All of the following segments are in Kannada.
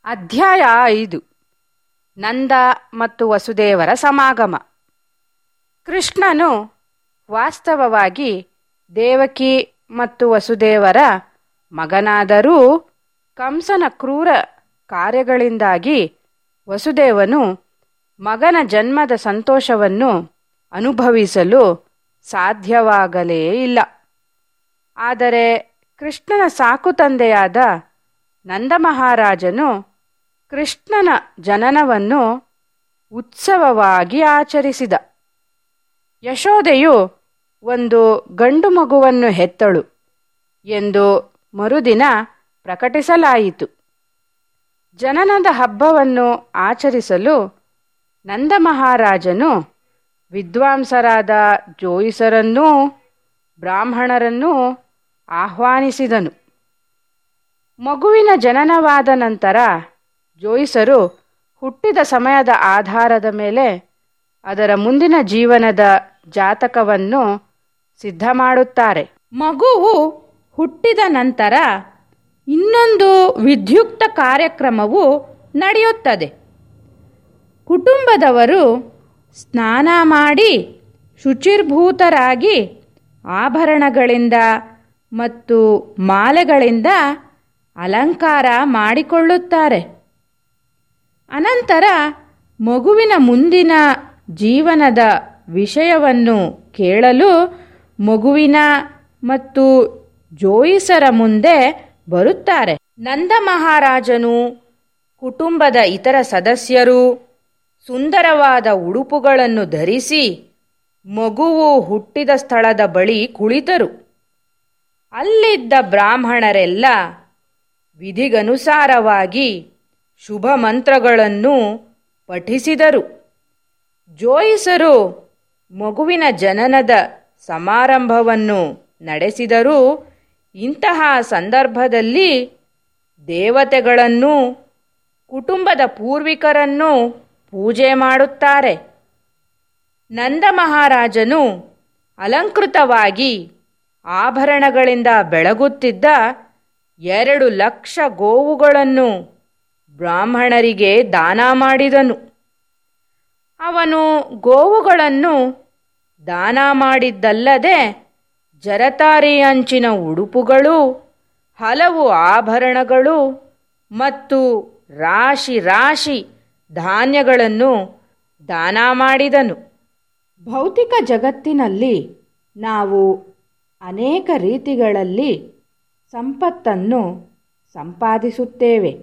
ಅಧ್ಯಾಯ ಐದು ನಂದ ಮತ್ತು ವಸುದೇವರ ಸಮಾಗಮ ಕೃಷ್ಣನು ವಾಸ್ತವವಾಗಿ ದೇವಕಿ ಮತ್ತು ವಸುದೇವರ ಮಗನಾದರೂ ಕಂಸನ ಕ್ರೂರ ಕಾರ್ಯಗಳಿಂದಾಗಿ ವಸುದೇವನು ಮಗನ ಜನ್ಮದ ಸಂತೋಷವನ್ನು ಅನುಭವಿಸಲು ಸಾಧ್ಯವಾಗಲೇ ಇಲ್ಲ ಆದರೆ ಕೃಷ್ಣನ ಸಾಕುತಂದೆಯಾದ ನಂದಮಹಾರಾಜನು ಕೃಷ್ಣನ ಜನನವನ್ನು ಉತ್ಸವವಾಗಿ ಆಚರಿಸಿದ ಯಶೋದೆಯು ಒಂದು ಗಂಡು ಮಗುವನ್ನು ಹೆತ್ತಳು ಎಂದು ಮರುದಿನ ಪ್ರಕಟಿಸಲಾಯಿತು ಜನನದ ಹಬ್ಬವನ್ನು ಆಚರಿಸಲು ನಂದಮಹಾರಾಜನು ವಿದ್ವಾಂಸರಾದ ಜೋಯಿಸರನ್ನೂ ಬ್ರಾಹ್ಮಣರನ್ನೂ ಆಹ್ವಾನಿಸಿದನು ಮಗುವಿನ ಜನನವಾದ ನಂತರ ಜೋಯಿಸರು ಹುಟ್ಟಿದ ಸಮಯದ ಆಧಾರದ ಮೇಲೆ ಅದರ ಮುಂದಿನ ಜೀವನದ ಜಾತಕವನ್ನು ಸಿದ್ಧ ಮಾಡುತ್ತಾರೆ ಮಗುವು ಹುಟ್ಟಿದ ನಂತರ ಇನ್ನೊಂದು ವಿದ್ಯುಕ್ತ ಕಾರ್ಯಕ್ರಮವು ನಡೆಯುತ್ತದೆ ಕುಟುಂಬದವರು ಸ್ನಾನ ಮಾಡಿ ಶುಚಿರ್ಭೂತರಾಗಿ ಆಭರಣಗಳಿಂದ ಮತ್ತು ಮಾಲೆಗಳಿಂದ ಅಲಂಕಾರ ಮಾಡಿಕೊಳ್ಳುತ್ತಾರೆ ಅನಂತರ ಮಗುವಿನ ಮುಂದಿನ ಜೀವನದ ವಿಷಯವನ್ನು ಕೇಳಲು ಮಗುವಿನ ಮತ್ತು ಜೋಯಿಸರ ಮುಂದೆ ಬರುತ್ತಾರೆ ನಂದ ಮಹಾರಾಜನು ಕುಟುಂಬದ ಇತರ ಸದಸ್ಯರು ಸುಂದರವಾದ ಉಡುಪುಗಳನ್ನು ಧರಿಸಿ ಮಗುವು ಹುಟ್ಟಿದ ಸ್ಥಳದ ಬಳಿ ಕುಳಿತರು ಅಲ್ಲಿದ್ದ ಬ್ರಾಹ್ಮಣರೆಲ್ಲ ವಿಧಿಗನುಸಾರವಾಗಿ ಶುಭ ಮಂತ್ರಗಳನ್ನು ಪಠಿಸಿದರು ಜೋಯಿಸರು ಮಗುವಿನ ಜನನದ ಸಮಾರಂಭವನ್ನು ನಡೆಸಿದರೂ ಇಂತಹ ಸಂದರ್ಭದಲ್ಲಿ ದೇವತೆಗಳನ್ನು ಕುಟುಂಬದ ಪೂರ್ವಿಕರನ್ನು ಪೂಜೆ ಮಾಡುತ್ತಾರೆ ನಂದ ಮಹಾರಾಜನು ಅಲಂಕೃತವಾಗಿ ಆಭರಣಗಳಿಂದ ಬೆಳಗುತ್ತಿದ್ದ ಎರಡು ಲಕ್ಷ ಗೋವುಗಳನ್ನು ಬ್ರಾಹ್ಮಣರಿಗೆ ದಾನ ಮಾಡಿದನು ಅವನು ಗೋವುಗಳನ್ನು ದಾನ ಮಾಡಿದ್ದಲ್ಲದೆ ಜರತಾರಿ ಅಂಚಿನ ಉಡುಪುಗಳು ಹಲವು ಆಭರಣಗಳು ಮತ್ತು ರಾಶಿ ರಾಶಿ ಧಾನ್ಯಗಳನ್ನು ದಾನ ಮಾಡಿದನು ಭೌತಿಕ ಜಗತ್ತಿನಲ್ಲಿ ನಾವು ಅನೇಕ ರೀತಿಗಳಲ್ಲಿ ಸಂಪತ್ತನ್ನು ಸಂಪಾದಿಸುತ್ತೇವೆ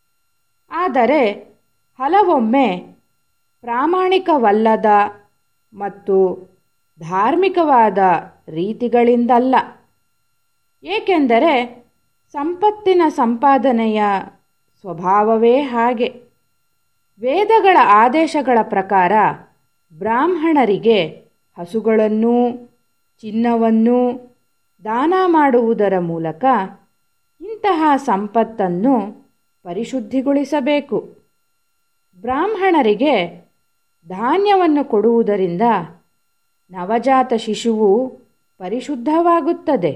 ಆದರೆ ಹಲವೊಮ್ಮೆ ಪ್ರಾಮಾಣಿಕವಲ್ಲದ ಮತ್ತು ಧಾರ್ಮಿಕವಾದ ರೀತಿಗಳಿಂದಲ್ಲ ಏಕೆಂದರೆ ಸಂಪತ್ತಿನ ಸಂಪಾದನೆಯ ಸ್ವಭಾವವೇ ಹಾಗೆ ವೇದಗಳ ಆದೇಶಗಳ ಪ್ರಕಾರ ಬ್ರಾಹ್ಮಣರಿಗೆ ಹಸುಗಳನ್ನೂ ಚಿನ್ನವನ್ನೂ ದಾನ ಮಾಡುವುದರ ಮೂಲಕ ಇಂತಹ ಸಂಪತ್ತನ್ನು ಪರಿಶುದ್ಧಿಗೊಳಿಸಬೇಕು ಬ್ರಾಹ್ಮಣರಿಗೆ ಧಾನ್ಯವನ್ನು ಕೊಡುವುದರಿಂದ ನವಜಾತ ಶಿಶುವು ಪರಿಶುದ್ಧವಾಗುತ್ತದೆ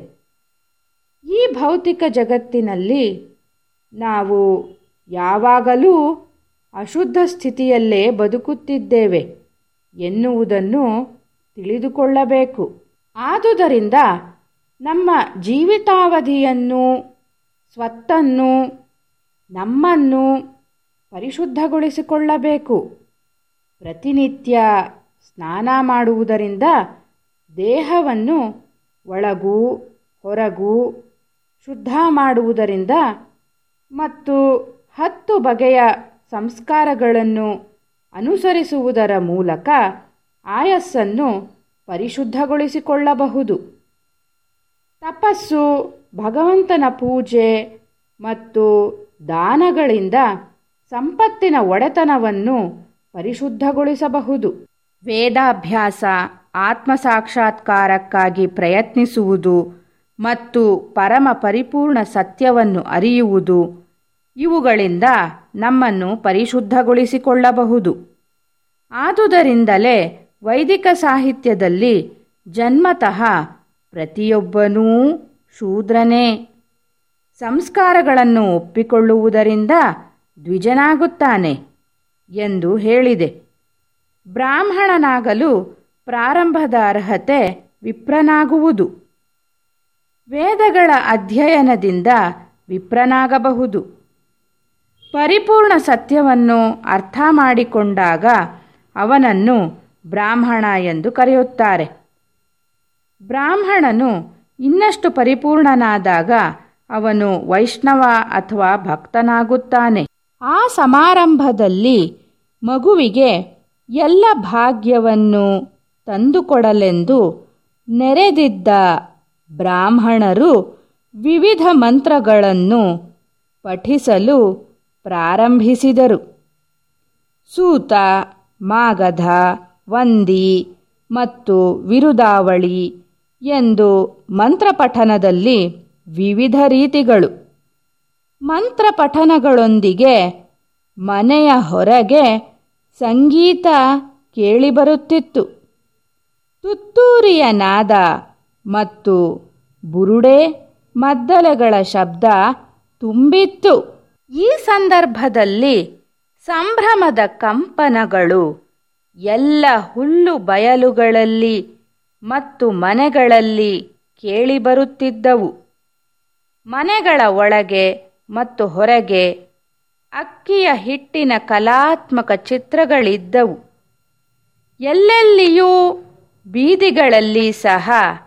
ಈ ಭೌತಿಕ ಜಗತ್ತಿನಲ್ಲಿ ನಾವು ಯಾವಾಗಲೂ ಅಶುದ್ಧ ಸ್ಥಿತಿಯಲ್ಲೇ ಬದುಕುತ್ತಿದ್ದೇವೆ ಎನ್ನುವುದನ್ನು ತಿಳಿದುಕೊಳ್ಳಬೇಕು ಆದುದರಿಂದ ನಮ್ಮ ಜೀವಿತಾವಧಿಯನ್ನು ಸ್ವತ್ತನ್ನು ನಮ್ಮನ್ನು ಪರಿಶುದ್ಧಗೊಳಿಸಿಕೊಳ್ಳಬೇಕು ಪ್ರತಿನಿತ್ಯ ಸ್ನಾನ ಮಾಡುವುದರಿಂದ ದೇಹವನ್ನು ಒಳಗೂ ಹೊರಗೂ ಶುದ್ಧ ಮಾಡುವುದರಿಂದ ಮತ್ತು ಹತ್ತು ಬಗೆಯ ಸಂಸ್ಕಾರಗಳನ್ನು ಅನುಸರಿಸುವುದರ ಮೂಲಕ ಆಯಸ್ಸನ್ನು ಪರಿಶುದ್ಧಗೊಳಿಸಿಕೊಳ್ಳಬಹುದು ತಪಸ್ಸು ಭಗವಂತನ ಪೂಜೆ ಮತ್ತು ದಾನಗಳಿಂದ ಸಂಪತ್ತಿನ ಒಡೆತನವನ್ನು ಪರಿಶುದ್ಧಗೊಳಿಸಬಹುದು ವೇದಾಭ್ಯಾಸ ಆತ್ಮಸಾಕ್ಷಾತ್ಕಾರಕ್ಕಾಗಿ ಪ್ರಯತ್ನಿಸುವುದು ಮತ್ತು ಪರಮ ಪರಿಪೂರ್ಣ ಸತ್ಯವನ್ನು ಅರಿಯುವುದು ಇವುಗಳಿಂದ ನಮ್ಮನ್ನು ಪರಿಶುದ್ಧಗೊಳಿಸಿಕೊಳ್ಳಬಹುದು ಆದುದರಿಂದಲೇ ವೈದಿಕ ಸಾಹಿತ್ಯದಲ್ಲಿ ಜನ್ಮತಃ ಪ್ರತಿಯೊಬ್ಬನೂ ಶೂದ್ರನೇ ಸಂಸ್ಕಾರಗಳನ್ನು ಒಪ್ಪಿಕೊಳ್ಳುವುದರಿಂದ ದ್ವಿಜನಾಗುತ್ತಾನೆ ಎಂದು ಹೇಳಿದೆ ಬ್ರಾಹ್ಮಣನಾಗಲು ಪ್ರಾರಂಭದ ಅರ್ಹತೆ ವಿಪ್ರನಾಗುವುದು ವೇದಗಳ ಅಧ್ಯಯನದಿಂದ ವಿಪ್ರನಾಗಬಹುದು ಪರಿಪೂರ್ಣ ಸತ್ಯವನ್ನು ಅರ್ಥ ಮಾಡಿಕೊಂಡಾಗ ಅವನನ್ನು ಬ್ರಾಹ್ಮಣ ಎಂದು ಕರೆಯುತ್ತಾರೆ ಬ್ರಾಹ್ಮಣನು ಇನ್ನಷ್ಟು ಪರಿಪೂರ್ಣನಾದಾಗ ಅವನು ವೈಷ್ಣವ ಅಥವಾ ಭಕ್ತನಾಗುತ್ತಾನೆ ಆ ಸಮಾರಂಭದಲ್ಲಿ ಮಗುವಿಗೆ ಎಲ್ಲ ಭಾಗ್ಯವನ್ನು ತಂದುಕೊಡಲೆಂದು ನೆರೆದಿದ್ದ ಬ್ರಾಹ್ಮಣರು ವಿವಿಧ ಮಂತ್ರಗಳನ್ನು ಪಠಿಸಲು ಪ್ರಾರಂಭಿಸಿದರು ಸೂತ ಮಾಗಧ ವಂದಿ ಮತ್ತು ವಿರುದಾವಳಿ ಎಂದು ಮಂತ್ರಪಠನದಲ್ಲಿ ವಿವಿಧ ರೀತಿಗಳು ಮಂತ್ರಪಠನಗಳೊಂದಿಗೆ ಮನೆಯ ಹೊರಗೆ ಸಂಗೀತ ಕೇಳಿಬರುತ್ತಿತ್ತು ತುತ್ತೂರಿಯ ನಾದ ಮತ್ತು ಬುರುಡೆ ಮದ್ದಲೆಗಳ ಶಬ್ದ ತುಂಬಿತ್ತು ಈ ಸಂದರ್ಭದಲ್ಲಿ ಸಂಭ್ರಮದ ಕಂಪನಗಳು ಎಲ್ಲ ಹುಲ್ಲು ಬಯಲುಗಳಲ್ಲಿ ಮತ್ತು ಮನೆಗಳಲ್ಲಿ ಕೇಳಿಬರುತ್ತಿದ್ದವು ಮನೆಗಳ ಒಳಗೆ ಮತ್ತು ಹೊರಗೆ ಅಕ್ಕಿಯ ಹಿಟ್ಟಿನ ಕಲಾತ್ಮಕ ಚಿತ್ರಗಳಿದ್ದವು ಎಲ್ಲೆಲ್ಲಿಯೂ ಬೀದಿಗಳಲ್ಲಿ ಸಹ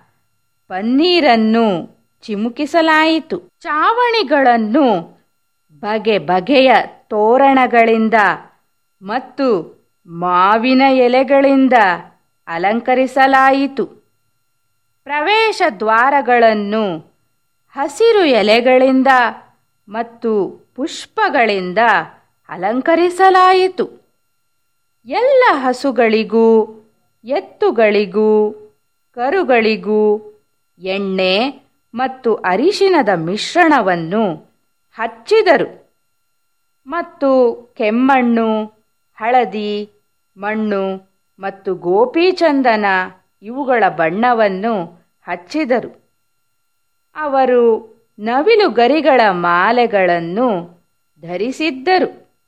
ಪನ್ನೀರನ್ನು ಚಿಮುಕಿಸಲಾಯಿತು ಚಾವಣಿಗಳನ್ನು ಬಗೆ ಬಗೆಯ ತೋರಣಗಳಿಂದ ಮತ್ತು ಮಾವಿನ ಎಲೆಗಳಿಂದ ಅಲಂಕರಿಸಲಾಯಿತು ಪ್ರವೇಶ ದ್ವಾರಗಳನ್ನು ಹಸಿರು ಎಲೆಗಳಿಂದ ಮತ್ತು ಪುಷ್ಪಗಳಿಂದ ಅಲಂಕರಿಸಲಾಯಿತು ಎಲ್ಲ ಹಸುಗಳಿಗೂ ಎತ್ತುಗಳಿಗೂ ಕರುಗಳಿಗೂ ಎಣ್ಣೆ ಮತ್ತು ಅರಿಶಿನದ ಮಿಶ್ರಣವನ್ನು ಹಚ್ಚಿದರು ಮತ್ತು ಕೆಮ್ಮಣ್ಣು ಹಳದಿ ಮಣ್ಣು ಮತ್ತು ಗೋಪೀಚಂದನ ಇವುಗಳ ಬಣ್ಣವನ್ನು ಹಚ್ಚಿದರು ಅವರು ನವಿಲು ಗರಿಗಳ ಮಾಲೆಗಳನ್ನು ಧರಿಸಿದ್ದರು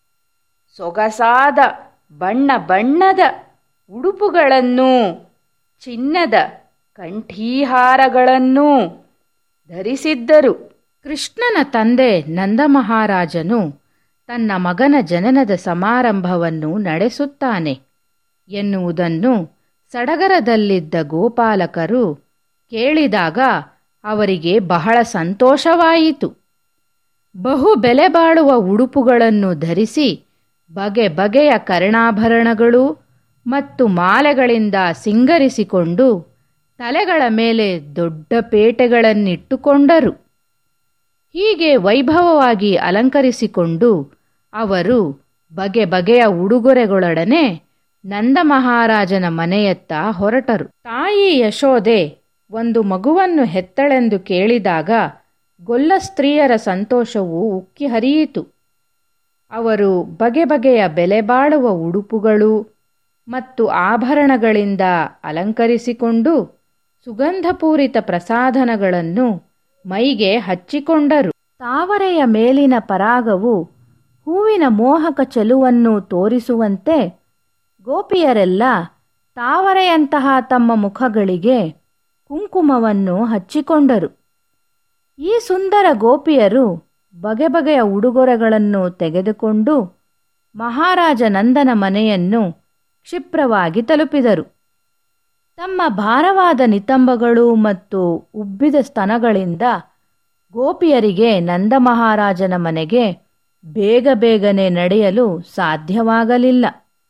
ಸೊಗಸಾದ ಬಣ್ಣ ಬಣ್ಣದ ಉಡುಪುಗಳನ್ನೂ ಚಿನ್ನದ ಕಂಠೀಹಾರಗಳನ್ನೂ ಧರಿಸಿದ್ದರು ಕೃಷ್ಣನ ತಂದೆ ನಂದಮಹಾರಾಜನು ತನ್ನ ಮಗನ ಜನನದ ಸಮಾರಂಭವನ್ನು ನಡೆಸುತ್ತಾನೆ ಎನ್ನುವುದನ್ನು ಸಡಗರದಲ್ಲಿದ್ದ ಗೋಪಾಲಕರು ಕೇಳಿದಾಗ ಅವರಿಗೆ ಬಹಳ ಸಂತೋಷವಾಯಿತು ಬಹು ಬೆಲೆ ಬಾಳುವ ಉಡುಪುಗಳನ್ನು ಧರಿಸಿ ಬಗೆ ಬಗೆಯ ಕರ್ಣಾಭರಣಗಳು ಮತ್ತು ಮಾಲೆಗಳಿಂದ ಸಿಂಗರಿಸಿಕೊಂಡು ತಲೆಗಳ ಮೇಲೆ ದೊಡ್ಡ ಪೇಟೆಗಳನ್ನಿಟ್ಟುಕೊಂಡರು ಹೀಗೆ ವೈಭವವಾಗಿ ಅಲಂಕರಿಸಿಕೊಂಡು ಅವರು ಬಗೆ ಬಗೆಯ ಉಡುಗೊರೆಗಳೊಡನೆ ನಂದಮಹಾರಾಜನ ಮನೆಯತ್ತ ಹೊರಟರು ತಾಯಿ ಯಶೋದೆ ಒಂದು ಮಗುವನ್ನು ಹೆತ್ತಳೆಂದು ಕೇಳಿದಾಗ ಗೊಲ್ಲ ಸ್ತ್ರೀಯರ ಸಂತೋಷವು ಉಕ್ಕಿ ಹರಿಯಿತು ಅವರು ಬಗೆ ಬಗೆಯ ಬೆಲೆ ಬಾಳುವ ಉಡುಪುಗಳು ಮತ್ತು ಆಭರಣಗಳಿಂದ ಅಲಂಕರಿಸಿಕೊಂಡು ಸುಗಂಧಪೂರಿತ ಪ್ರಸಾಧನಗಳನ್ನು ಮೈಗೆ ಹಚ್ಚಿಕೊಂಡರು ತಾವರೆಯ ಮೇಲಿನ ಪರಾಗವು ಹೂವಿನ ಮೋಹಕ ಚೆಲುವನ್ನು ತೋರಿಸುವಂತೆ ಗೋಪಿಯರೆಲ್ಲ ತಾವರೆಯಂತಹ ತಮ್ಮ ಮುಖಗಳಿಗೆ ಕುಂಕುಮವನ್ನು ಹಚ್ಚಿಕೊಂಡರು ಈ ಸುಂದರ ಗೋಪಿಯರು ಬಗೆ ಬಗೆಯ ಉಡುಗೊರೆಗಳನ್ನು ತೆಗೆದುಕೊಂಡು ಮಹಾರಾಜ ನಂದನ ಮನೆಯನ್ನು ಕ್ಷಿಪ್ರವಾಗಿ ತಲುಪಿದರು ತಮ್ಮ ಭಾರವಾದ ನಿತಂಬಗಳು ಮತ್ತು ಉಬ್ಬಿದ ಸ್ತನಗಳಿಂದ ಗೋಪಿಯರಿಗೆ ನಂದಮಹಾರಾಜನ ಮನೆಗೆ ಬೇಗ ಬೇಗನೆ ನಡೆಯಲು ಸಾಧ್ಯವಾಗಲಿಲ್ಲ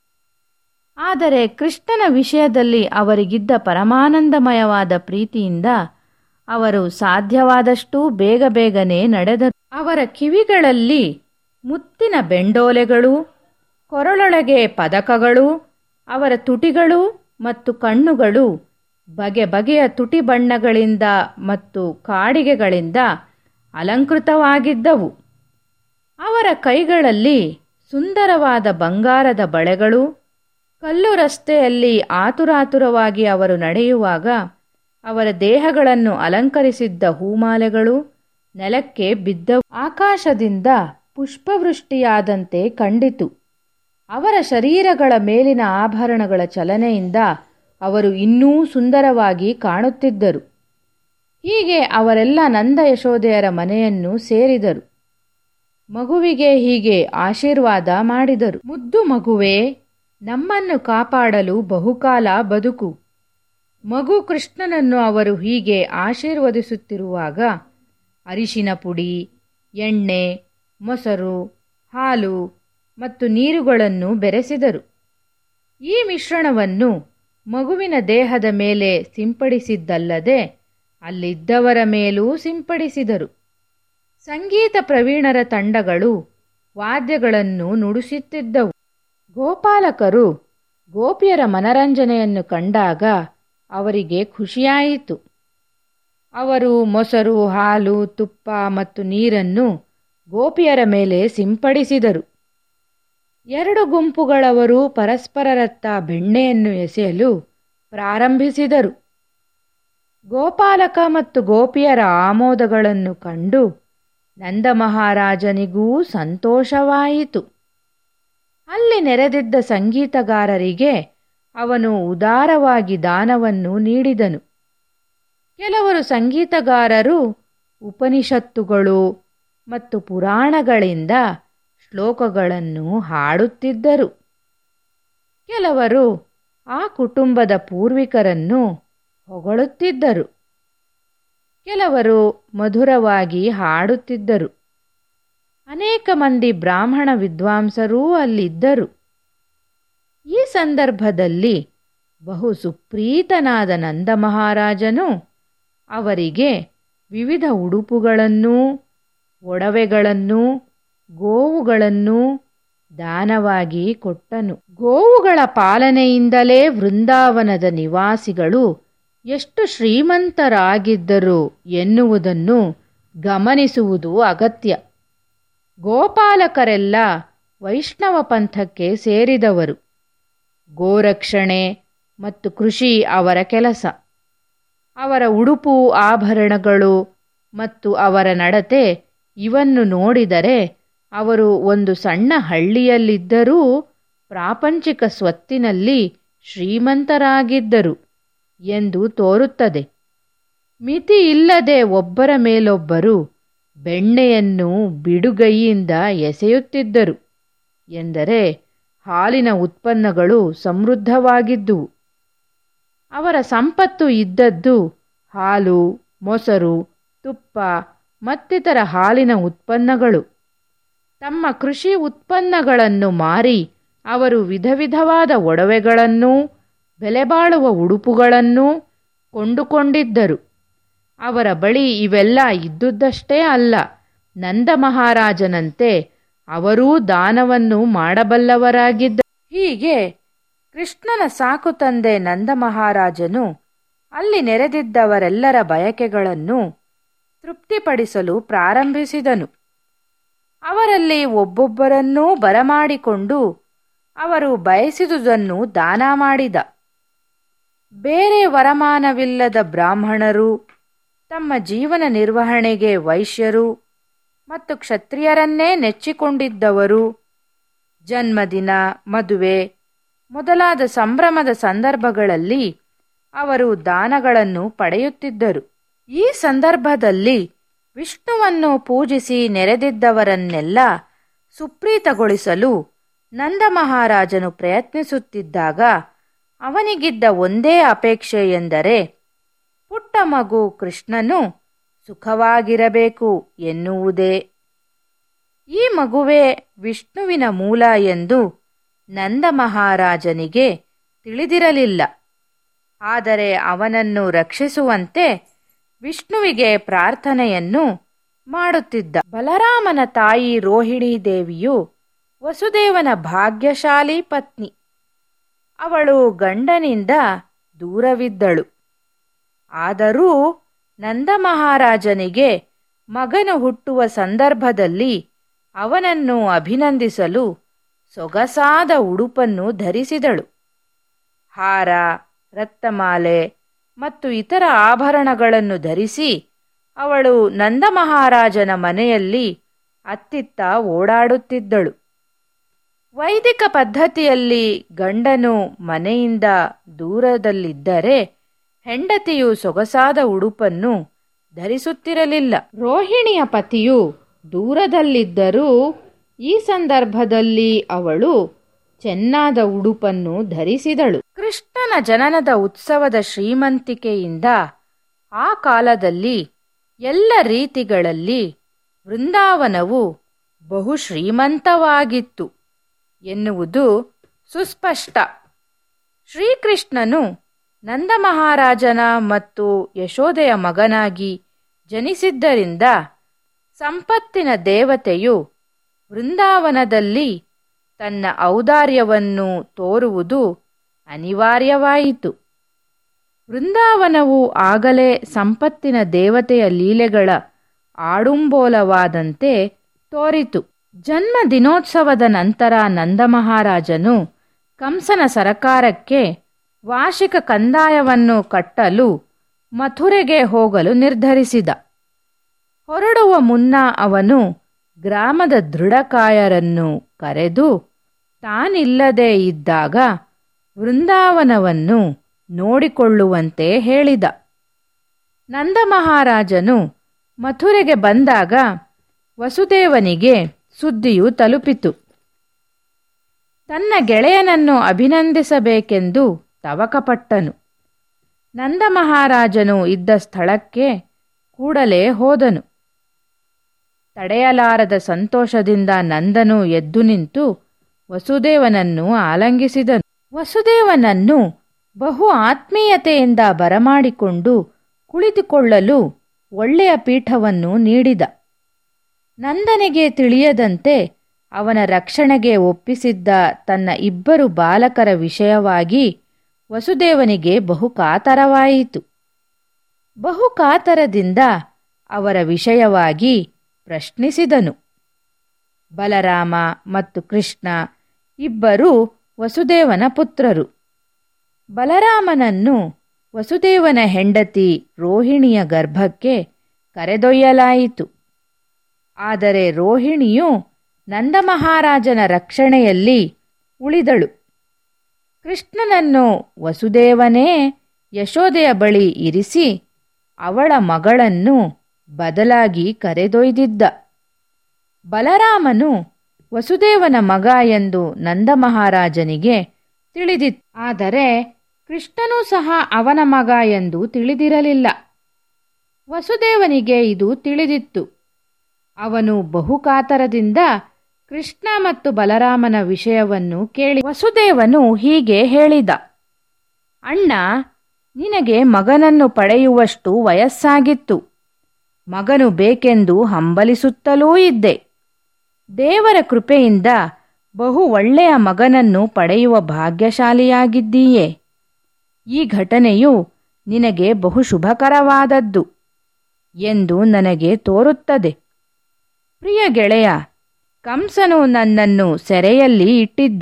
ಆದರೆ ಕೃಷ್ಣನ ವಿಷಯದಲ್ಲಿ ಅವರಿಗಿದ್ದ ಪರಮಾನಂದಮಯವಾದ ಪ್ರೀತಿಯಿಂದ ಅವರು ಸಾಧ್ಯವಾದಷ್ಟೂ ಬೇಗ ಬೇಗನೆ ನಡೆದರು ಅವರ ಕಿವಿಗಳಲ್ಲಿ ಮುತ್ತಿನ ಬೆಂಡೋಲೆಗಳು ಕೊರಳೊಳಗೆ ಪದಕಗಳು ಅವರ ತುಟಿಗಳು ಮತ್ತು ಕಣ್ಣುಗಳು ಬಗೆ ಬಗೆಯ ತುಟಿ ಬಣ್ಣಗಳಿಂದ ಮತ್ತು ಕಾಡಿಗೆಗಳಿಂದ ಅಲಂಕೃತವಾಗಿದ್ದವು ಅವರ ಕೈಗಳಲ್ಲಿ ಸುಂದರವಾದ ಬಂಗಾರದ ಬಳೆಗಳು ಕಲ್ಲು ರಸ್ತೆಯಲ್ಲಿ ಆತುರಾತುರವಾಗಿ ಅವರು ನಡೆಯುವಾಗ ಅವರ ದೇಹಗಳನ್ನು ಅಲಂಕರಿಸಿದ್ದ ಹೂಮಾಲೆಗಳು ನೆಲಕ್ಕೆ ಬಿದ್ದವು ಆಕಾಶದಿಂದ ಪುಷ್ಪವೃಷ್ಟಿಯಾದಂತೆ ಕಂಡಿತು ಅವರ ಶರೀರಗಳ ಮೇಲಿನ ಆಭರಣಗಳ ಚಲನೆಯಿಂದ ಅವರು ಇನ್ನೂ ಸುಂದರವಾಗಿ ಕಾಣುತ್ತಿದ್ದರು ಹೀಗೆ ಅವರೆಲ್ಲ ನಂದ ಯಶೋದೆಯರ ಮನೆಯನ್ನು ಸೇರಿದರು ಮಗುವಿಗೆ ಹೀಗೆ ಆಶೀರ್ವಾದ ಮಾಡಿದರು ಮುದ್ದು ಮಗುವೇ ನಮ್ಮನ್ನು ಕಾಪಾಡಲು ಬಹುಕಾಲ ಬದುಕು ಮಗು ಕೃಷ್ಣನನ್ನು ಅವರು ಹೀಗೆ ಆಶೀರ್ವದಿಸುತ್ತಿರುವಾಗ ಅರಿಶಿನ ಪುಡಿ ಎಣ್ಣೆ ಮೊಸರು ಹಾಲು ಮತ್ತು ನೀರುಗಳನ್ನು ಬೆರೆಸಿದರು ಈ ಮಿಶ್ರಣವನ್ನು ಮಗುವಿನ ದೇಹದ ಮೇಲೆ ಸಿಂಪಡಿಸಿದ್ದಲ್ಲದೆ ಅಲ್ಲಿದ್ದವರ ಮೇಲೂ ಸಿಂಪಡಿಸಿದರು ಸಂಗೀತ ಪ್ರವೀಣರ ತಂಡಗಳು ವಾದ್ಯಗಳನ್ನು ನುಡಿಸುತ್ತಿದ್ದವು ಗೋಪಾಲಕರು ಗೋಪಿಯರ ಮನರಂಜನೆಯನ್ನು ಕಂಡಾಗ ಅವರಿಗೆ ಖುಷಿಯಾಯಿತು ಅವರು ಮೊಸರು ಹಾಲು ತುಪ್ಪ ಮತ್ತು ನೀರನ್ನು ಗೋಪಿಯರ ಮೇಲೆ ಸಿಂಪಡಿಸಿದರು ಎರಡು ಗುಂಪುಗಳವರು ಪರಸ್ಪರರತ್ತ ಬೆಣ್ಣೆಯನ್ನು ಎಸೆಯಲು ಪ್ರಾರಂಭಿಸಿದರು ಗೋಪಾಲಕ ಮತ್ತು ಗೋಪಿಯರ ಆಮೋದಗಳನ್ನು ಕಂಡು ನಂದಮಹಾರಾಜನಿಗೂ ಸಂತೋಷವಾಯಿತು ಅಲ್ಲಿ ನೆರೆದಿದ್ದ ಸಂಗೀತಗಾರರಿಗೆ ಅವನು ಉದಾರವಾಗಿ ದಾನವನ್ನು ನೀಡಿದನು ಕೆಲವರು ಸಂಗೀತಗಾರರು ಉಪನಿಷತ್ತುಗಳು ಮತ್ತು ಪುರಾಣಗಳಿಂದ ಶ್ಲೋಕಗಳನ್ನು ಹಾಡುತ್ತಿದ್ದರು ಕೆಲವರು ಆ ಕುಟುಂಬದ ಪೂರ್ವಿಕರನ್ನು ಹೊಗಳುತ್ತಿದ್ದರು ಕೆಲವರು ಮಧುರವಾಗಿ ಹಾಡುತ್ತಿದ್ದರು ಅನೇಕ ಮಂದಿ ಬ್ರಾಹ್ಮಣ ವಿದ್ವಾಂಸರೂ ಅಲ್ಲಿದ್ದರು ಈ ಸಂದರ್ಭದಲ್ಲಿ ಬಹು ಸುಪ್ರೀತನಾದ ನಂದ ಮಹಾರಾಜನು ಅವರಿಗೆ ವಿವಿಧ ಉಡುಪುಗಳನ್ನೂ ಒಡವೆಗಳನ್ನೂ ಗೋವುಗಳನ್ನೂ ದಾನವಾಗಿ ಕೊಟ್ಟನು ಗೋವುಗಳ ಪಾಲನೆಯಿಂದಲೇ ವೃಂದಾವನದ ನಿವಾಸಿಗಳು ಎಷ್ಟು ಶ್ರೀಮಂತರಾಗಿದ್ದರು ಎನ್ನುವುದನ್ನು ಗಮನಿಸುವುದು ಅಗತ್ಯ ಗೋಪಾಲಕರೆಲ್ಲ ವೈಷ್ಣವ ಪಂಥಕ್ಕೆ ಸೇರಿದವರು ಗೋರಕ್ಷಣೆ ಮತ್ತು ಕೃಷಿ ಅವರ ಕೆಲಸ ಅವರ ಉಡುಪು ಆಭರಣಗಳು ಮತ್ತು ಅವರ ನಡತೆ ಇವನ್ನು ನೋಡಿದರೆ ಅವರು ಒಂದು ಸಣ್ಣ ಹಳ್ಳಿಯಲ್ಲಿದ್ದರೂ ಪ್ರಾಪಂಚಿಕ ಸ್ವತ್ತಿನಲ್ಲಿ ಶ್ರೀಮಂತರಾಗಿದ್ದರು ಎಂದು ತೋರುತ್ತದೆ ಮಿತಿ ಇಲ್ಲದೆ ಒಬ್ಬರ ಮೇಲೊಬ್ಬರು ಬೆಣ್ಣೆಯನ್ನು ಬಿಡುಗೈಯಿಂದ ಎಸೆಯುತ್ತಿದ್ದರು ಎಂದರೆ ಹಾಲಿನ ಉತ್ಪನ್ನಗಳು ಸಮೃದ್ಧವಾಗಿದ್ದುವು ಅವರ ಸಂಪತ್ತು ಇದ್ದದ್ದು ಹಾಲು ಮೊಸರು ತುಪ್ಪ ಮತ್ತಿತರ ಹಾಲಿನ ಉತ್ಪನ್ನಗಳು ತಮ್ಮ ಕೃಷಿ ಉತ್ಪನ್ನಗಳನ್ನು ಮಾರಿ ಅವರು ವಿಧ ವಿಧವಾದ ಒಡವೆಗಳನ್ನೂ ಬೆಲೆಬಾಳುವ ಉಡುಪುಗಳನ್ನೂ ಕೊಂಡುಕೊಂಡಿದ್ದರು ಅವರ ಬಳಿ ಇವೆಲ್ಲ ಇದ್ದುದಷ್ಟೇ ಅಲ್ಲ ನಂದ ಮಹಾರಾಜನಂತೆ ಅವರೂ ದಾನವನ್ನು ಮಾಡಬಲ್ಲವರಾಗಿದ್ದ ಹೀಗೆ ಕೃಷ್ಣನ ಸಾಕು ತಂದೆ ನಂದ ಮಹಾರಾಜನು ಅಲ್ಲಿ ನೆರೆದಿದ್ದವರೆಲ್ಲರ ಬಯಕೆಗಳನ್ನು ತೃಪ್ತಿಪಡಿಸಲು ಪ್ರಾರಂಭಿಸಿದನು ಅವರಲ್ಲಿ ಒಬ್ಬೊಬ್ಬರನ್ನೂ ಬರಮಾಡಿಕೊಂಡು ಅವರು ಬಯಸಿದುದನ್ನು ದಾನ ಮಾಡಿದ ಬೇರೆ ವರಮಾನವಿಲ್ಲದ ಬ್ರಾಹ್ಮಣರು ತಮ್ಮ ಜೀವನ ನಿರ್ವಹಣೆಗೆ ವೈಶ್ಯರು ಮತ್ತು ಕ್ಷತ್ರಿಯರನ್ನೇ ನೆಚ್ಚಿಕೊಂಡಿದ್ದವರು ಜನ್ಮದಿನ ಮದುವೆ ಮೊದಲಾದ ಸಂಭ್ರಮದ ಸಂದರ್ಭಗಳಲ್ಲಿ ಅವರು ದಾನಗಳನ್ನು ಪಡೆಯುತ್ತಿದ್ದರು ಈ ಸಂದರ್ಭದಲ್ಲಿ ವಿಷ್ಣುವನ್ನು ಪೂಜಿಸಿ ನೆರೆದಿದ್ದವರನ್ನೆಲ್ಲ ಸುಪ್ರೀತಗೊಳಿಸಲು ನಂದ ಮಹಾರಾಜನು ಪ್ರಯತ್ನಿಸುತ್ತಿದ್ದಾಗ ಅವನಿಗಿದ್ದ ಒಂದೇ ಅಪೇಕ್ಷೆ ಎಂದರೆ ಪುಟ್ಟ ಮಗು ಕೃಷ್ಣನು ಸುಖವಾಗಿರಬೇಕು ಎನ್ನುವುದೇ ಈ ಮಗುವೇ ವಿಷ್ಣುವಿನ ಮೂಲ ಎಂದು ನಂದ ಮಹಾರಾಜನಿಗೆ ತಿಳಿದಿರಲಿಲ್ಲ ಆದರೆ ಅವನನ್ನು ರಕ್ಷಿಸುವಂತೆ ವಿಷ್ಣುವಿಗೆ ಪ್ರಾರ್ಥನೆಯನ್ನು ಮಾಡುತ್ತಿದ್ದ ಬಲರಾಮನ ತಾಯಿ ರೋಹಿಣಿ ದೇವಿಯು ವಸುದೇವನ ಭಾಗ್ಯಶಾಲಿ ಪತ್ನಿ ಅವಳು ಗಂಡನಿಂದ ದೂರವಿದ್ದಳು ಆದರೂ ನಂದ ಮಹಾರಾಜನಿಗೆ ಮಗನು ಹುಟ್ಟುವ ಸಂದರ್ಭದಲ್ಲಿ ಅವನನ್ನು ಅಭಿನಂದಿಸಲು ಸೊಗಸಾದ ಉಡುಪನ್ನು ಧರಿಸಿದಳು ಹಾರ ರಕ್ತಮಾಲೆ ಮತ್ತು ಇತರ ಆಭರಣಗಳನ್ನು ಧರಿಸಿ ಅವಳು ನಂದ ಮಹಾರಾಜನ ಮನೆಯಲ್ಲಿ ಅತ್ತಿತ್ತ ಓಡಾಡುತ್ತಿದ್ದಳು ವೈದಿಕ ಪದ್ಧತಿಯಲ್ಲಿ ಗಂಡನು ಮನೆಯಿಂದ ದೂರದಲ್ಲಿದ್ದರೆ ಹೆಂಡತಿಯು ಸೊಗಸಾದ ಉಡುಪನ್ನು ಧರಿಸುತ್ತಿರಲಿಲ್ಲ ರೋಹಿಣಿಯ ಪತಿಯು ದೂರದಲ್ಲಿದ್ದರೂ ಈ ಸಂದರ್ಭದಲ್ಲಿ ಅವಳು ಚೆನ್ನಾದ ಉಡುಪನ್ನು ಧರಿಸಿದಳು ಕೃಷ್ಣನ ಜನನದ ಉತ್ಸವದ ಶ್ರೀಮಂತಿಕೆಯಿಂದ ಆ ಕಾಲದಲ್ಲಿ ಎಲ್ಲ ರೀತಿಗಳಲ್ಲಿ ವೃಂದಾವನವು ಬಹು ಶ್ರೀಮಂತವಾಗಿತ್ತು ಎನ್ನುವುದು ಸುಸ್ಪಷ್ಟ ಶ್ರೀಕೃಷ್ಣನು ನಂದಮಹಾರಾಜನ ಮತ್ತು ಯಶೋದೆಯ ಮಗನಾಗಿ ಜನಿಸಿದ್ದರಿಂದ ಸಂಪತ್ತಿನ ದೇವತೆಯು ವೃಂದಾವನದಲ್ಲಿ ತನ್ನ ಔದಾರ್ಯವನ್ನು ತೋರುವುದು ಅನಿವಾರ್ಯವಾಯಿತು ವೃಂದಾವನವು ಆಗಲೇ ಸಂಪತ್ತಿನ ದೇವತೆಯ ಲೀಲೆಗಳ ಆಡುಂಬೋಲವಾದಂತೆ ತೋರಿತು ಜನ್ಮ ದಿನೋತ್ಸವದ ನಂತರ ನಂದಮಹಾರಾಜನು ಕಂಸನ ಸರಕಾರಕ್ಕೆ ವಾರ್ಷಿಕ ಕಂದಾಯವನ್ನು ಕಟ್ಟಲು ಮಥುರೆಗೆ ಹೋಗಲು ನಿರ್ಧರಿಸಿದ ಹೊರಡುವ ಮುನ್ನ ಅವನು ಗ್ರಾಮದ ದೃಢಕಾಯರನ್ನು ಕರೆದು ತಾನಿಲ್ಲದೆ ಇದ್ದಾಗ ವೃಂದಾವನವನ್ನು ನೋಡಿಕೊಳ್ಳುವಂತೆ ಹೇಳಿದ ನಂದಮಹಾರಾಜನು ಮಥುರೆಗೆ ಬಂದಾಗ ವಸುದೇವನಿಗೆ ಸುದ್ದಿಯು ತಲುಪಿತು ತನ್ನ ಗೆಳೆಯನನ್ನು ಅಭಿನಂದಿಸಬೇಕೆಂದು ತವಕಪಟ್ಟನು ನಂದಮಹಾರಾಜನು ಇದ್ದ ಸ್ಥಳಕ್ಕೆ ಕೂಡಲೇ ಹೋದನು ತಡೆಯಲಾರದ ಸಂತೋಷದಿಂದ ನಂದನು ಎದ್ದು ನಿಂತು ವಸುದೇವನನ್ನು ಆಲಂಗಿಸಿದನು ವಸುದೇವನನ್ನು ಬಹು ಆತ್ಮೀಯತೆಯಿಂದ ಬರಮಾಡಿಕೊಂಡು ಕುಳಿತುಕೊಳ್ಳಲು ಒಳ್ಳೆಯ ಪೀಠವನ್ನು ನೀಡಿದ ನಂದನಿಗೆ ತಿಳಿಯದಂತೆ ಅವನ ರಕ್ಷಣೆಗೆ ಒಪ್ಪಿಸಿದ್ದ ತನ್ನ ಇಬ್ಬರು ಬಾಲಕರ ವಿಷಯವಾಗಿ ವಸುದೇವನಿಗೆ ಬಹು ಕಾತರವಾಯಿತು ಬಹು ಕಾತರದಿಂದ ಅವರ ವಿಷಯವಾಗಿ ಪ್ರಶ್ನಿಸಿದನು ಬಲರಾಮ ಮತ್ತು ಕೃಷ್ಣ ಇಬ್ಬರೂ ವಸುದೇವನ ಪುತ್ರರು ಬಲರಾಮನನ್ನು ವಸುದೇವನ ಹೆಂಡತಿ ರೋಹಿಣಿಯ ಗರ್ಭಕ್ಕೆ ಕರೆದೊಯ್ಯಲಾಯಿತು ಆದರೆ ರೋಹಿಣಿಯು ನಂದಮಹಾರಾಜನ ರಕ್ಷಣೆಯಲ್ಲಿ ಉಳಿದಳು ಕೃಷ್ಣನನ್ನು ವಸುದೇವನೇ ಯಶೋದೆಯ ಬಳಿ ಇರಿಸಿ ಅವಳ ಮಗಳನ್ನು ಬದಲಾಗಿ ಕರೆದೊಯ್ದಿದ್ದ ಬಲರಾಮನು ವಸುದೇವನ ಮಗ ಎಂದು ನಂದಮಹಾರಾಜನಿಗೆ ತಿಳಿದಿತ್ತು ಆದರೆ ಕೃಷ್ಣನೂ ಸಹ ಅವನ ಮಗ ಎಂದು ತಿಳಿದಿರಲಿಲ್ಲ ವಸುದೇವನಿಗೆ ಇದು ತಿಳಿದಿತ್ತು ಅವನು ಬಹುಕಾತರದಿಂದ ಕೃಷ್ಣ ಮತ್ತು ಬಲರಾಮನ ವಿಷಯವನ್ನು ಕೇಳಿ ವಸುದೇವನು ಹೀಗೆ ಹೇಳಿದ ಅಣ್ಣ ನಿನಗೆ ಮಗನನ್ನು ಪಡೆಯುವಷ್ಟು ವಯಸ್ಸಾಗಿತ್ತು ಮಗನು ಬೇಕೆಂದು ಹಂಬಲಿಸುತ್ತಲೂ ಇದ್ದೆ ದೇವರ ಕೃಪೆಯಿಂದ ಬಹು ಒಳ್ಳೆಯ ಮಗನನ್ನು ಪಡೆಯುವ ಭಾಗ್ಯಶಾಲಿಯಾಗಿದ್ದೀಯೇ ಈ ಘಟನೆಯು ನಿನಗೆ ಬಹು ಶುಭಕರವಾದದ್ದು ಎಂದು ನನಗೆ ತೋರುತ್ತದೆ ಪ್ರಿಯ ಗೆಳೆಯ ಕಂಸನು ನನ್ನನ್ನು ಸೆರೆಯಲ್ಲಿ ಇಟ್ಟಿದ್ದ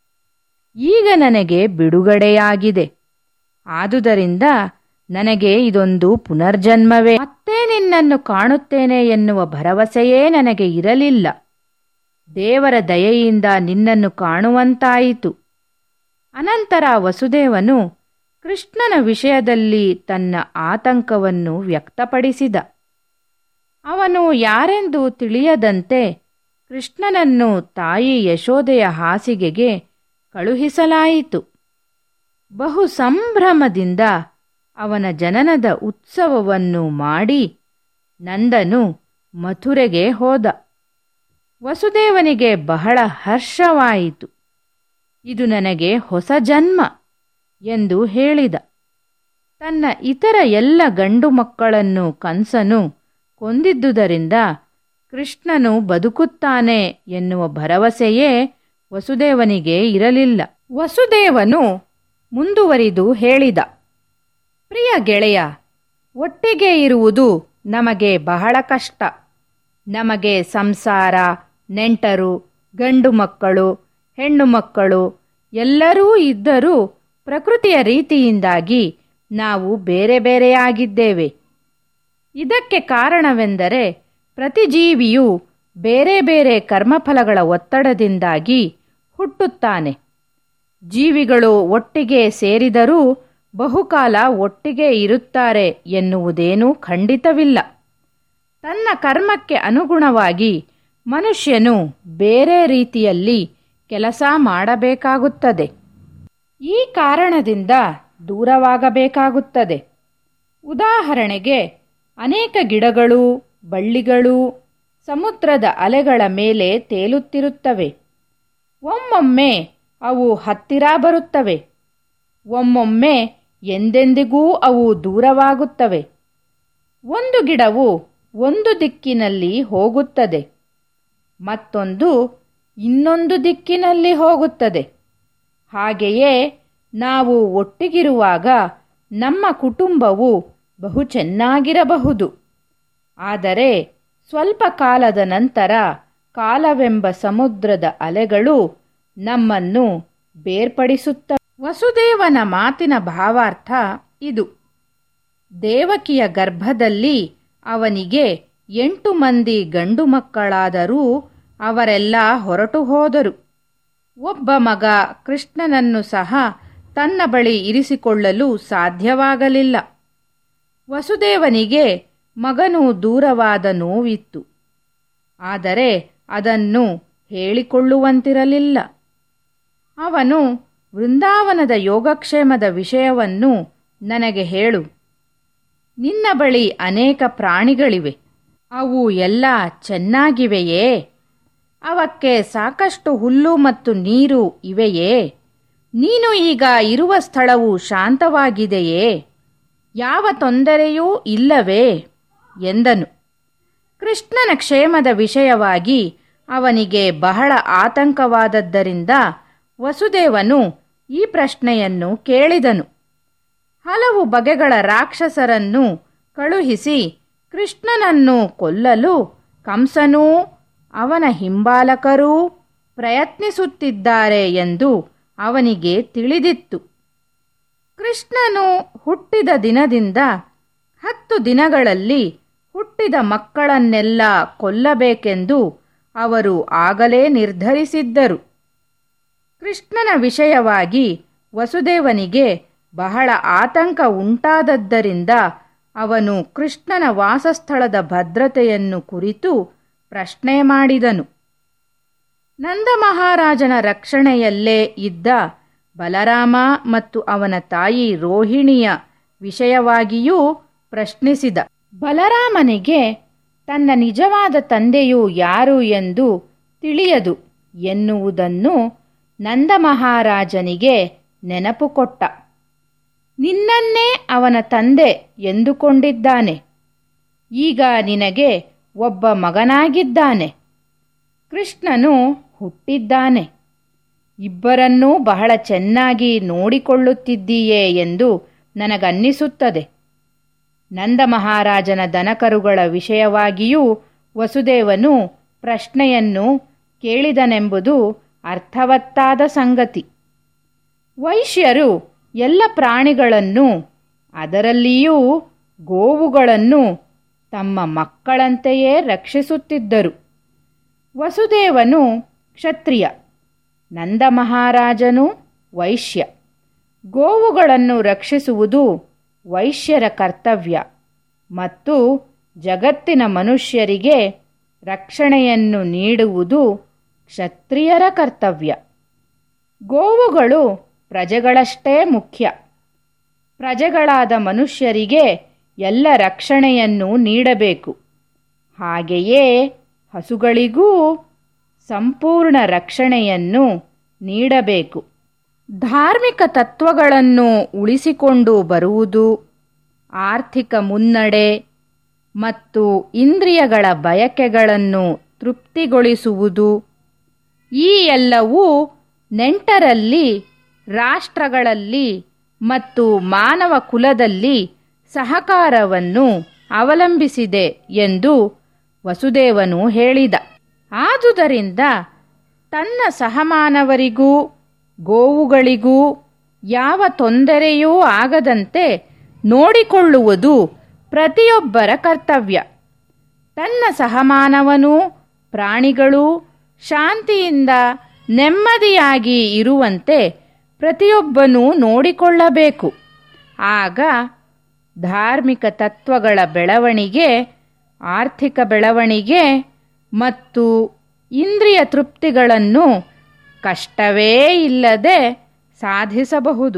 ಈಗ ನನಗೆ ಬಿಡುಗಡೆಯಾಗಿದೆ ಆದುದರಿಂದ ನನಗೆ ಇದೊಂದು ಪುನರ್ಜನ್ಮವೇ ಮತ್ತೆ ನಿನ್ನನ್ನು ಕಾಣುತ್ತೇನೆ ಎನ್ನುವ ಭರವಸೆಯೇ ನನಗೆ ಇರಲಿಲ್ಲ ದೇವರ ದಯೆಯಿಂದ ನಿನ್ನನ್ನು ಕಾಣುವಂತಾಯಿತು ಅನಂತರ ವಸುದೇವನು ಕೃಷ್ಣನ ವಿಷಯದಲ್ಲಿ ತನ್ನ ಆತಂಕವನ್ನು ವ್ಯಕ್ತಪಡಿಸಿದ ಅವನು ಯಾರೆಂದು ತಿಳಿಯದಂತೆ ಕೃಷ್ಣನನ್ನು ತಾಯಿ ಯಶೋದೆಯ ಹಾಸಿಗೆಗೆ ಕಳುಹಿಸಲಾಯಿತು ಬಹು ಸಂಭ್ರಮದಿಂದ ಅವನ ಜನನದ ಉತ್ಸವವನ್ನು ಮಾಡಿ ನಂದನು ಮಥುರೆಗೆ ಹೋದ ವಸುದೇವನಿಗೆ ಬಹಳ ಹರ್ಷವಾಯಿತು ಇದು ನನಗೆ ಹೊಸ ಜನ್ಮ ಎಂದು ಹೇಳಿದ ತನ್ನ ಇತರ ಎಲ್ಲ ಗಂಡು ಮಕ್ಕಳನ್ನು ಕಂಸನು ಕೊಂದಿದ್ದುದರಿಂದ ಕೃಷ್ಣನು ಬದುಕುತ್ತಾನೆ ಎನ್ನುವ ಭರವಸೆಯೇ ವಸುದೇವನಿಗೆ ಇರಲಿಲ್ಲ ವಸುದೇವನು ಮುಂದುವರಿದು ಹೇಳಿದ ಪ್ರಿಯ ಗೆಳೆಯ ಒಟ್ಟಿಗೆ ಇರುವುದು ನಮಗೆ ಬಹಳ ಕಷ್ಟ ನಮಗೆ ಸಂಸಾರ ನೆಂಟರು ಗಂಡು ಮಕ್ಕಳು ಹೆಣ್ಣು ಮಕ್ಕಳು ಎಲ್ಲರೂ ಇದ್ದರೂ ಪ್ರಕೃತಿಯ ರೀತಿಯಿಂದಾಗಿ ನಾವು ಬೇರೆ ಬೇರೆಯಾಗಿದ್ದೇವೆ ಇದಕ್ಕೆ ಕಾರಣವೆಂದರೆ ಪ್ರತಿ ಜೀವಿಯು ಬೇರೆ ಬೇರೆ ಕರ್ಮಫಲಗಳ ಒತ್ತಡದಿಂದಾಗಿ ಹುಟ್ಟುತ್ತಾನೆ ಜೀವಿಗಳು ಒಟ್ಟಿಗೆ ಸೇರಿದರೂ ಬಹುಕಾಲ ಒಟ್ಟಿಗೆ ಇರುತ್ತಾರೆ ಎನ್ನುವುದೇನೂ ಖಂಡಿತವಿಲ್ಲ ತನ್ನ ಕರ್ಮಕ್ಕೆ ಅನುಗುಣವಾಗಿ ಮನುಷ್ಯನು ಬೇರೆ ರೀತಿಯಲ್ಲಿ ಕೆಲಸ ಮಾಡಬೇಕಾಗುತ್ತದೆ ಈ ಕಾರಣದಿಂದ ದೂರವಾಗಬೇಕಾಗುತ್ತದೆ ಉದಾಹರಣೆಗೆ ಅನೇಕ ಗಿಡಗಳು ಬಳ್ಳಿಗಳು ಸಮುದ್ರದ ಅಲೆಗಳ ಮೇಲೆ ತೇಲುತ್ತಿರುತ್ತವೆ ಒಮ್ಮೊಮ್ಮೆ ಅವು ಹತ್ತಿರ ಬರುತ್ತವೆ ಒಮ್ಮೊಮ್ಮೆ ಎಂದೆಂದಿಗೂ ಅವು ದೂರವಾಗುತ್ತವೆ ಒಂದು ಗಿಡವು ಒಂದು ದಿಕ್ಕಿನಲ್ಲಿ ಹೋಗುತ್ತದೆ ಮತ್ತೊಂದು ಇನ್ನೊಂದು ದಿಕ್ಕಿನಲ್ಲಿ ಹೋಗುತ್ತದೆ ಹಾಗೆಯೇ ನಾವು ಒಟ್ಟಿಗಿರುವಾಗ ನಮ್ಮ ಕುಟುಂಬವು ಬಹು ಚೆನ್ನಾಗಿರಬಹುದು ಆದರೆ ಸ್ವಲ್ಪ ಕಾಲದ ನಂತರ ಕಾಲವೆಂಬ ಸಮುದ್ರದ ಅಲೆಗಳು ನಮ್ಮನ್ನು ಬೇರ್ಪಡಿಸುತ್ತ ವಸುದೇವನ ಮಾತಿನ ಭಾವಾರ್ಥ ಇದು ದೇವಕಿಯ ಗರ್ಭದಲ್ಲಿ ಅವನಿಗೆ ಎಂಟು ಮಂದಿ ಗಂಡು ಮಕ್ಕಳಾದರೂ ಅವರೆಲ್ಲ ಹೊರಟು ಹೋದರು ಒಬ್ಬ ಮಗ ಕೃಷ್ಣನನ್ನು ಸಹ ತನ್ನ ಬಳಿ ಇರಿಸಿಕೊಳ್ಳಲು ಸಾಧ್ಯವಾಗಲಿಲ್ಲ ವಸುದೇವನಿಗೆ ಮಗನು ದೂರವಾದ ನೋವಿತ್ತು ಆದರೆ ಅದನ್ನು ಹೇಳಿಕೊಳ್ಳುವಂತಿರಲಿಲ್ಲ ಅವನು ವೃಂದಾವನದ ಯೋಗಕ್ಷೇಮದ ವಿಷಯವನ್ನು ನನಗೆ ಹೇಳು ನಿನ್ನ ಬಳಿ ಅನೇಕ ಪ್ರಾಣಿಗಳಿವೆ ಅವು ಎಲ್ಲ ಚೆನ್ನಾಗಿವೆಯೇ ಅವಕ್ಕೆ ಸಾಕಷ್ಟು ಹುಲ್ಲು ಮತ್ತು ನೀರು ಇವೆಯೇ ನೀನು ಈಗ ಇರುವ ಸ್ಥಳವು ಶಾಂತವಾಗಿದೆಯೇ ಯಾವ ತೊಂದರೆಯೂ ಇಲ್ಲವೇ ಎಂದನು ಕೃಷ್ಣನ ಕ್ಷೇಮದ ವಿಷಯವಾಗಿ ಅವನಿಗೆ ಬಹಳ ಆತಂಕವಾದದ್ದರಿಂದ ವಸುದೇವನು ಈ ಪ್ರಶ್ನೆಯನ್ನು ಕೇಳಿದನು ಹಲವು ಬಗೆಗಳ ರಾಕ್ಷಸರನ್ನು ಕಳುಹಿಸಿ ಕೃಷ್ಣನನ್ನು ಕೊಲ್ಲಲು ಕಂಸನೂ ಅವನ ಹಿಂಬಾಲಕರೂ ಪ್ರಯತ್ನಿಸುತ್ತಿದ್ದಾರೆ ಎಂದು ಅವನಿಗೆ ತಿಳಿದಿತ್ತು ಕೃಷ್ಣನು ಹುಟ್ಟಿದ ದಿನದಿಂದ ಹತ್ತು ದಿನಗಳಲ್ಲಿ ಹುಟ್ಟಿದ ಮಕ್ಕಳನ್ನೆಲ್ಲ ಕೊಲ್ಲಬೇಕೆಂದು ಅವರು ಆಗಲೇ ನಿರ್ಧರಿಸಿದ್ದರು ಕೃಷ್ಣನ ವಿಷಯವಾಗಿ ವಸುದೇವನಿಗೆ ಬಹಳ ಆತಂಕ ಉಂಟಾದದ್ದರಿಂದ ಅವನು ಕೃಷ್ಣನ ವಾಸಸ್ಥಳದ ಭದ್ರತೆಯನ್ನು ಕುರಿತು ಪ್ರಶ್ನೆ ಮಾಡಿದನು ನಂದಮಹಾರಾಜನ ರಕ್ಷಣೆಯಲ್ಲೇ ಇದ್ದ ಬಲರಾಮ ಮತ್ತು ಅವನ ತಾಯಿ ರೋಹಿಣಿಯ ವಿಷಯವಾಗಿಯೂ ಪ್ರಶ್ನಿಸಿದ ಬಲರಾಮನಿಗೆ ತನ್ನ ನಿಜವಾದ ತಂದೆಯು ಯಾರು ಎಂದು ತಿಳಿಯದು ಎನ್ನುವುದನ್ನು ನಂದಮಹಾರಾಜನಿಗೆ ನೆನಪು ಕೊಟ್ಟ ನಿನ್ನನ್ನೇ ಅವನ ತಂದೆ ಎಂದುಕೊಂಡಿದ್ದಾನೆ ಈಗ ನಿನಗೆ ಒಬ್ಬ ಮಗನಾಗಿದ್ದಾನೆ ಕೃಷ್ಣನು ಹುಟ್ಟಿದ್ದಾನೆ ಇಬ್ಬರನ್ನೂ ಬಹಳ ಚೆನ್ನಾಗಿ ನೋಡಿಕೊಳ್ಳುತ್ತಿದ್ದೀಯೇ ಎಂದು ನನಗನ್ನಿಸುತ್ತದೆ ನಂದಮಹಾರಾಜನ ದನಕರುಗಳ ವಿಷಯವಾಗಿಯೂ ವಸುದೇವನು ಪ್ರಶ್ನೆಯನ್ನು ಕೇಳಿದನೆಂಬುದು ಅರ್ಥವತ್ತಾದ ಸಂಗತಿ ವೈಶ್ಯರು ಎಲ್ಲ ಪ್ರಾಣಿಗಳನ್ನು ಅದರಲ್ಲಿಯೂ ಗೋವುಗಳನ್ನು ತಮ್ಮ ಮಕ್ಕಳಂತೆಯೇ ರಕ್ಷಿಸುತ್ತಿದ್ದರು ವಸುದೇವನು ಕ್ಷತ್ರಿಯ ನಂದಮಹಾರಾಜನು ವೈಶ್ಯ ಗೋವುಗಳನ್ನು ರಕ್ಷಿಸುವುದು ವೈಶ್ಯರ ಕರ್ತವ್ಯ ಮತ್ತು ಜಗತ್ತಿನ ಮನುಷ್ಯರಿಗೆ ರಕ್ಷಣೆಯನ್ನು ನೀಡುವುದು ಕ್ಷತ್ರಿಯರ ಕರ್ತವ್ಯ ಗೋವುಗಳು ಪ್ರಜೆಗಳಷ್ಟೇ ಮುಖ್ಯ ಪ್ರಜೆಗಳಾದ ಮನುಷ್ಯರಿಗೆ ಎಲ್ಲ ರಕ್ಷಣೆಯನ್ನು ನೀಡಬೇಕು ಹಾಗೆಯೇ ಹಸುಗಳಿಗೂ ಸಂಪೂರ್ಣ ರಕ್ಷಣೆಯನ್ನು ನೀಡಬೇಕು ಧಾರ್ಮಿಕ ತತ್ವಗಳನ್ನು ಉಳಿಸಿಕೊಂಡು ಬರುವುದು ಆರ್ಥಿಕ ಮುನ್ನಡೆ ಮತ್ತು ಇಂದ್ರಿಯಗಳ ಬಯಕೆಗಳನ್ನು ತೃಪ್ತಿಗೊಳಿಸುವುದು ಈ ಎಲ್ಲವೂ ನೆಂಟರಲ್ಲಿ ರಾಷ್ಟ್ರಗಳಲ್ಲಿ ಮತ್ತು ಮಾನವ ಕುಲದಲ್ಲಿ ಸಹಕಾರವನ್ನು ಅವಲಂಬಿಸಿದೆ ಎಂದು ವಸುದೇವನು ಹೇಳಿದ ಆದುದರಿಂದ ತನ್ನ ಸಹಮಾನವರಿಗೂ ಗೋವುಗಳಿಗೂ ಯಾವ ತೊಂದರೆಯೂ ಆಗದಂತೆ ನೋಡಿಕೊಳ್ಳುವುದು ಪ್ರತಿಯೊಬ್ಬರ ಕರ್ತವ್ಯ ತನ್ನ ಸಹಮಾನವನು ಪ್ರಾಣಿಗಳೂ ಶಾಂತಿಯಿಂದ ನೆಮ್ಮದಿಯಾಗಿ ಇರುವಂತೆ ಪ್ರತಿಯೊಬ್ಬನೂ ನೋಡಿಕೊಳ್ಳಬೇಕು ಆಗ ಧಾರ್ಮಿಕ ತತ್ವಗಳ ಬೆಳವಣಿಗೆ ಆರ್ಥಿಕ ಬೆಳವಣಿಗೆ ಮತ್ತು ಇಂದ್ರಿಯ ತೃಪ್ತಿಗಳನ್ನು ಕಷ್ಟವೇ ಇಲ್ಲದೆ ಸಾಧಿಸಬಹುದು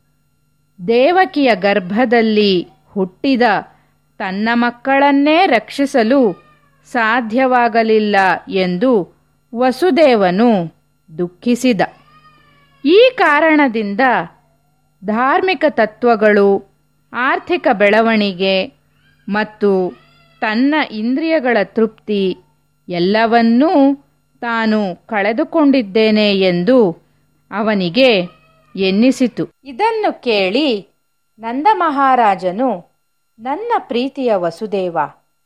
ದೇವಕಿಯ ಗರ್ಭದಲ್ಲಿ ಹುಟ್ಟಿದ ತನ್ನ ಮಕ್ಕಳನ್ನೇ ರಕ್ಷಿಸಲು ಸಾಧ್ಯವಾಗಲಿಲ್ಲ ಎಂದು ವಸುದೇವನು ದುಃಖಿಸಿದ ಈ ಕಾರಣದಿಂದ ಧಾರ್ಮಿಕ ತತ್ವಗಳು ಆರ್ಥಿಕ ಬೆಳವಣಿಗೆ ಮತ್ತು ತನ್ನ ಇಂದ್ರಿಯಗಳ ತೃಪ್ತಿ ಎಲ್ಲವನ್ನೂ ತಾನು ಕಳೆದುಕೊಂಡಿದ್ದೇನೆ ಎಂದು ಅವನಿಗೆ ಎನ್ನಿಸಿತು ಇದನ್ನು ಕೇಳಿ ನಂದ ಮಹಾರಾಜನು ನನ್ನ ಪ್ರೀತಿಯ ವಸುದೇವ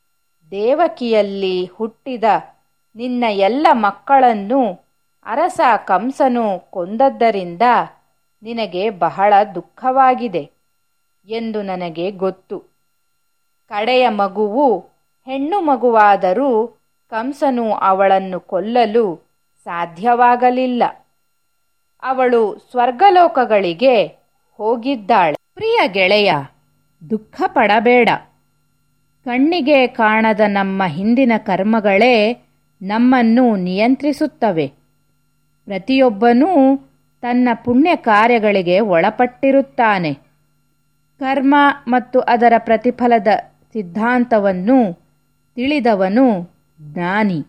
ದೇವಕಿಯಲ್ಲಿ ಹುಟ್ಟಿದ ನಿನ್ನ ಎಲ್ಲ ಮಕ್ಕಳನ್ನು ಅರಸ ಕಂಸನು ಕೊಂದದ್ದರಿಂದ ನಿನಗೆ ಬಹಳ ದುಃಖವಾಗಿದೆ ಎಂದು ನನಗೆ ಗೊತ್ತು ಕಡೆಯ ಮಗುವು ಹೆಣ್ಣು ಮಗುವಾದರೂ ಕಂಸನು ಅವಳನ್ನು ಕೊಲ್ಲಲು ಸಾಧ್ಯವಾಗಲಿಲ್ಲ ಅವಳು ಸ್ವರ್ಗಲೋಕಗಳಿಗೆ ಹೋಗಿದ್ದಾಳೆ ಪ್ರಿಯ ಗೆಳೆಯ ದುಃಖ ಪಡಬೇಡ ಕಣ್ಣಿಗೆ ಕಾಣದ ನಮ್ಮ ಹಿಂದಿನ ಕರ್ಮಗಳೇ ನಮ್ಮನ್ನು ನಿಯಂತ್ರಿಸುತ್ತವೆ ಪ್ರತಿಯೊಬ್ಬನೂ ತನ್ನ ಪುಣ್ಯ ಕಾರ್ಯಗಳಿಗೆ ಒಳಪಟ್ಟಿರುತ್ತಾನೆ ಕರ್ಮ ಮತ್ತು ಅದರ ಪ್ರತಿಫಲದ ಸಿದ್ಧಾಂತವನ್ನು ತಿಳಿದವನು ಜ್ಞಾನಿ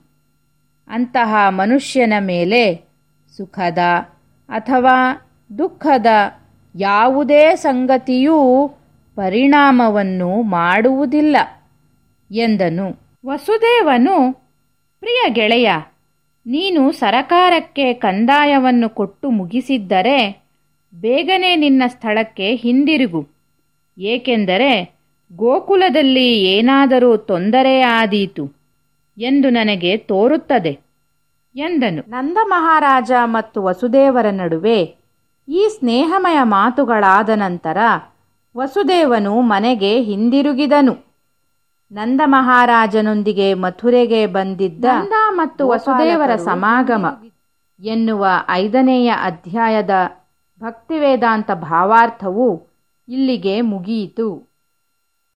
ಅಂತಹ ಮನುಷ್ಯನ ಮೇಲೆ ಸುಖದ ಅಥವಾ ದುಃಖದ ಯಾವುದೇ ಸಂಗತಿಯೂ ಪರಿಣಾಮವನ್ನು ಮಾಡುವುದಿಲ್ಲ ಎಂದನು ವಸುದೇವನು ಪ್ರಿಯ ಗೆಳೆಯ ನೀನು ಸರಕಾರಕ್ಕೆ ಕಂದಾಯವನ್ನು ಕೊಟ್ಟು ಮುಗಿಸಿದ್ದರೆ ಬೇಗನೆ ನಿನ್ನ ಸ್ಥಳಕ್ಕೆ ಹಿಂದಿರುಗು ಏಕೆಂದರೆ ಗೋಕುಲದಲ್ಲಿ ಏನಾದರೂ ತೊಂದರೆ ಆದೀತು ಎಂದು ನನಗೆ ತೋರುತ್ತದೆ ಎಂದನು ನಂದ ಮಹಾರಾಜ ಮತ್ತು ವಸುದೇವರ ನಡುವೆ ಈ ಸ್ನೇಹಮಯ ಮಾತುಗಳಾದ ನಂತರ ವಸುದೇವನು ಮನೆಗೆ ಹಿಂದಿರುಗಿದನು ನಂದ ಮಹಾರಾಜನೊಂದಿಗೆ ಮಥುರೆಗೆ ಬಂದಿದ್ದ ನಂದ ಮತ್ತು ವಸುದೇವರ ಸಮಾಗಮ ಎನ್ನುವ ಐದನೆಯ ಅಧ್ಯಾಯದ ಭಕ್ತಿವೇದಾಂತ ಭಾವಾರ್ಥವು ಇಲ್ಲಿಗೆ ಮುಗಿಯಿತು